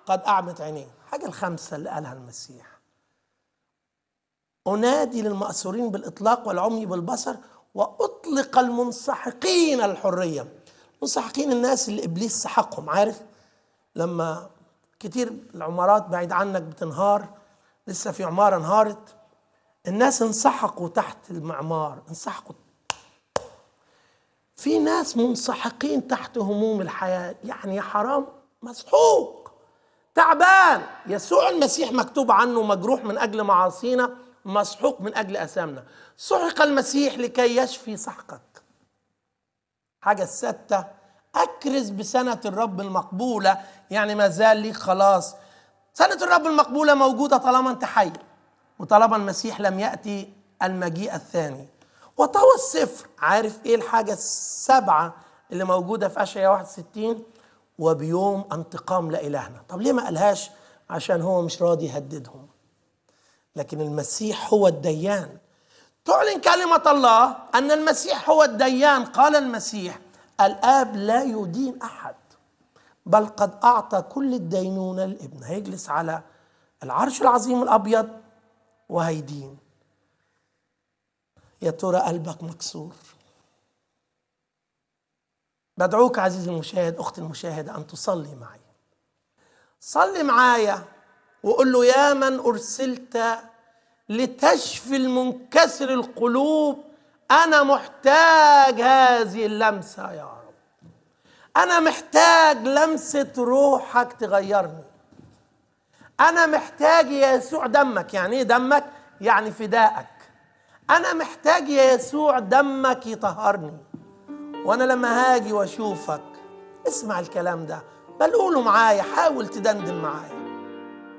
قد أعمت عينيه حاجة الخامسة اللي قالها المسيح أنادي للمأسورين بالإطلاق والعمي بالبصر وأطلق المنسحقين الحرية منسحقين الناس اللي إبليس سحقهم عارف لما كتير العمارات بعيد عنك بتنهار لسه في عمارة انهارت الناس انسحقوا تحت المعمار انسحقوا في ناس منسحقين تحت هموم الحياة يعني يا حرام مسحوق تعبان يسوع المسيح مكتوب عنه مجروح من أجل معاصينا مسحوق من أجل أثامنا سحق المسيح لكي يشفي سحقك حاجة الستة أكرز بسنة الرب المقبولة يعني ما زال لي خلاص سنة الرب المقبولة موجودة طالما أنت حي وطالما المسيح لم يأتي المجيء الثاني وطوى السفر عارف ايه الحاجة السبعة اللي موجودة في أشعياء 61 وبيوم انتقام لإلهنا طب ليه ما قالهاش عشان هو مش راضي يهددهم لكن المسيح هو الديان تعلن كلمة الله أن المسيح هو الديان قال المسيح الآب لا يدين أحد بل قد أعطى كل الدينونة للابن هيجلس على العرش العظيم الأبيض وهيدين يا ترى قلبك مكسور بدعوك عزيزي المشاهد اختي المشاهده ان تصلي معي صلي معايا وقول له يا من ارسلت لتشفي المنكسر القلوب انا محتاج هذه اللمسه يا رب انا محتاج لمسه روحك تغيرني انا محتاج يا يسوع دمك يعني ايه دمك يعني فدائك انا محتاج يا يسوع دمك يطهرني وانا لما هاجي واشوفك اسمع الكلام ده بل قوله معايا حاول تدندن معايا